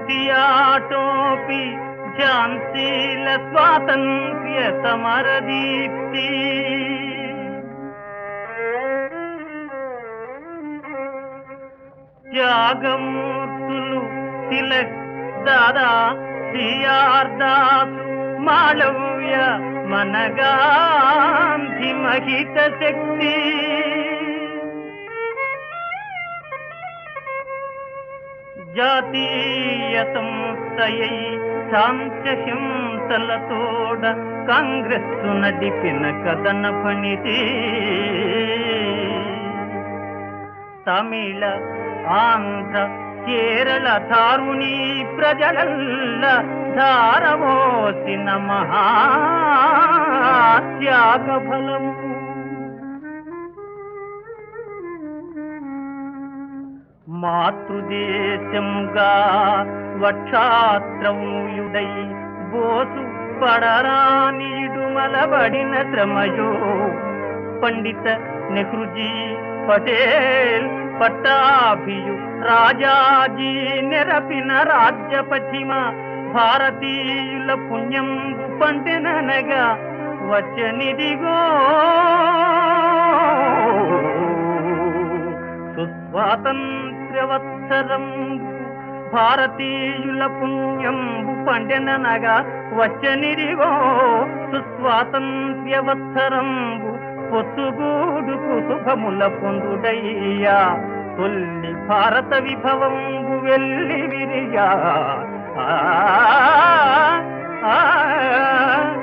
దియాటోపి ఝాన్సీల స్వాతంత్ర్య సమరదీప్తి త్యాగమూర్తులు తిలక్ దాదా సిఆర్ దాసు మాళవ్య మనగాంధి మహిత శక్తి జాతీయ సంస్థయై శాంత్య హింసలతోడ కాంగ్రెస్ నడిపిన కథన పనిది తమిళ ఆంధ్ర కేరళ ధారుణి ప్రజలల్ల ధారవోసిన మహాత్యాగ ఫలము మాతృదేశంగా వక్షాత్రముయుడై బోసు పడరానీడు మలబడిన శ్రమయో పండిత నెహ్రుజీ పటేల్ పట్టాభియు రాజాజీ నెరపిన రాజ్య పశ్చిమ భారతీయుల పుణ్యం పంటెననగా వచ్చనిదిగో సుస్వాతంత్ర్యవత్సరం భారతీయుల పుణ్యంబు పండెననగా వచ్చనిదిగో సుస్వాతంత్ర్యవత్సరంబు పొత్తుగూడుకు శుభముల పొందుడయ్యా తొల్లి భారత విభవంబు వెళ్ళి విరియా ఆ, ఆ, ఆ